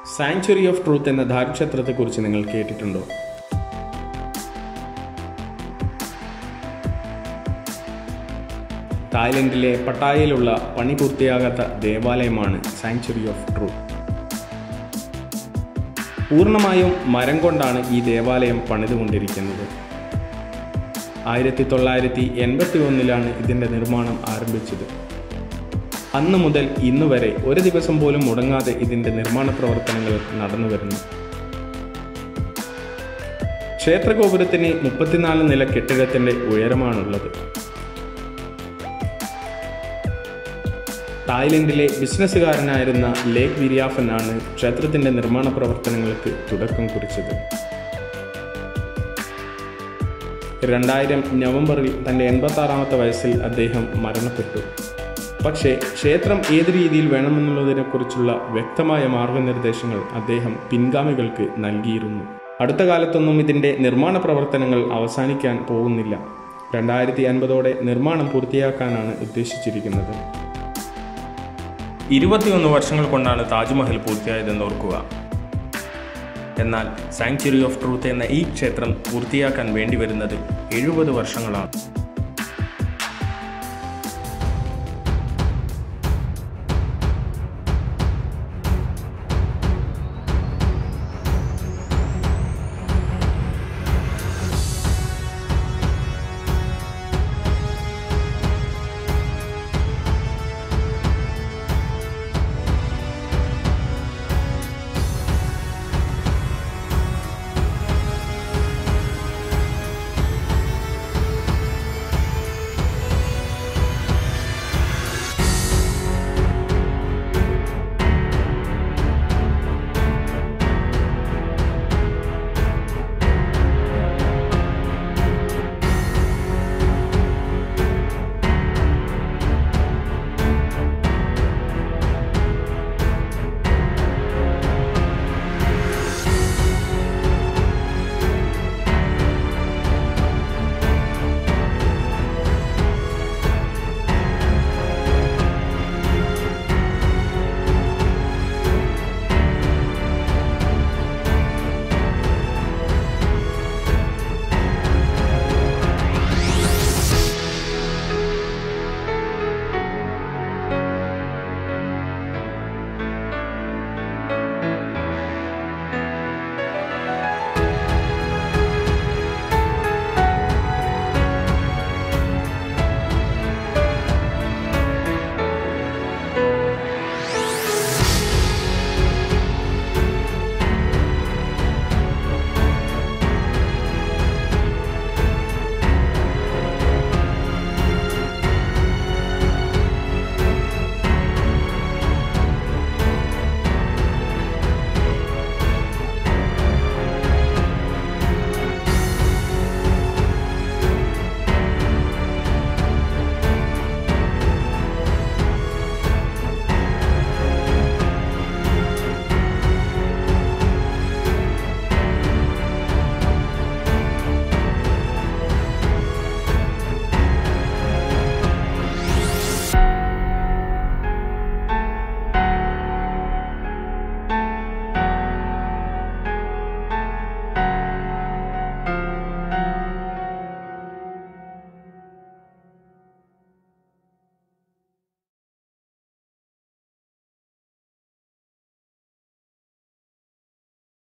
sanctuary of truth എന്ന ധാരുക്ഷേത്രത്തെക്കുറിച്ച് നിങ്ങൾ കേട്ടിട്ടുണ്ടോ തായ്ലൻഡിലെ പട്ടായയിലുള്ള പണി പൂർത്തിയാകാത്ത ദേവാലയമാണ് സാങ്ച്വറി ഓഫ് ട്രൂത്ത് പൂർണ്ണമായും മരം കൊണ്ടാണ് ഈ ദേവാലയം പണിതുകൊണ്ടിരിക്കുന്നത് ആയിരത്തി തൊള്ളായിരത്തി എൺപത്തി ഒന്നിലാണ് ഇതിൻ്റെ നിർമ്മാണം ആരംഭിച്ചത് അന്ന് മുതൽ ഇന്ന് വരെ ഒരു ദിവസം പോലും മുടങ്ങാതെ ഇതിൻ്റെ നിർമ്മാണ പ്രവർത്തനങ്ങൾ നടന്നു വരുന്നു ക്ഷേത്രഗോപുരത്തിന് മുപ്പത്തിനാല് നില കെട്ടിടത്തിൻ്റെ ഉയരമാണുള്ളത് തായ്ലൻഡിലെ ബിസിനസ്സുകാരനായിരുന്ന ലേക്ക് വിരിയാഫൻ ആണ് ക്ഷേത്രത്തിന്റെ നിർമ്മാണ പ്രവർത്തനങ്ങൾക്ക് തുടക്കം കുറിച്ചത് രണ്ടായിരം നവംബറിൽ തന്റെ എൺപത്തി ആറാമത്തെ വയസ്സിൽ അദ്ദേഹം മരണപ്പെട്ടു പക്ഷേ ക്ഷേത്രം ഏത് രീതിയിൽ വേണമെന്നുള്ളതിനെക്കുറിച്ചുള്ള വ്യക്തമായ മാർഗനിർദ്ദേശങ്ങൾ അദ്ദേഹം പിൻഗാമികൾക്ക് നൽകിയിരുന്നു അടുത്ത കാലത്തൊന്നും ഇതിന്റെ നിർമ്മാണ പ്രവർത്തനങ്ങൾ അവസാനിക്കാൻ പോകുന്നില്ല രണ്ടായിരത്തി അൻപതോടെ നിർമ്മാണം പൂർത്തിയാക്കാനാണ് ഉദ്ദേശിച്ചിരിക്കുന്നത് ഇരുപത്തിയൊന്ന് വർഷങ്ങൾ കൊണ്ടാണ് താജ്മഹൽ പൂർത്തിയായതെന്ന് ഓർക്കുക എന്നാൽ സാങ്ച്വറി ഓഫ് ട്രൂത്ത് എന്ന ഈ ക്ഷേത്രം പൂർത്തിയാക്കാൻ വേണ്ടി വരുന്നത് എഴുപത് വർഷങ്ങളാണ്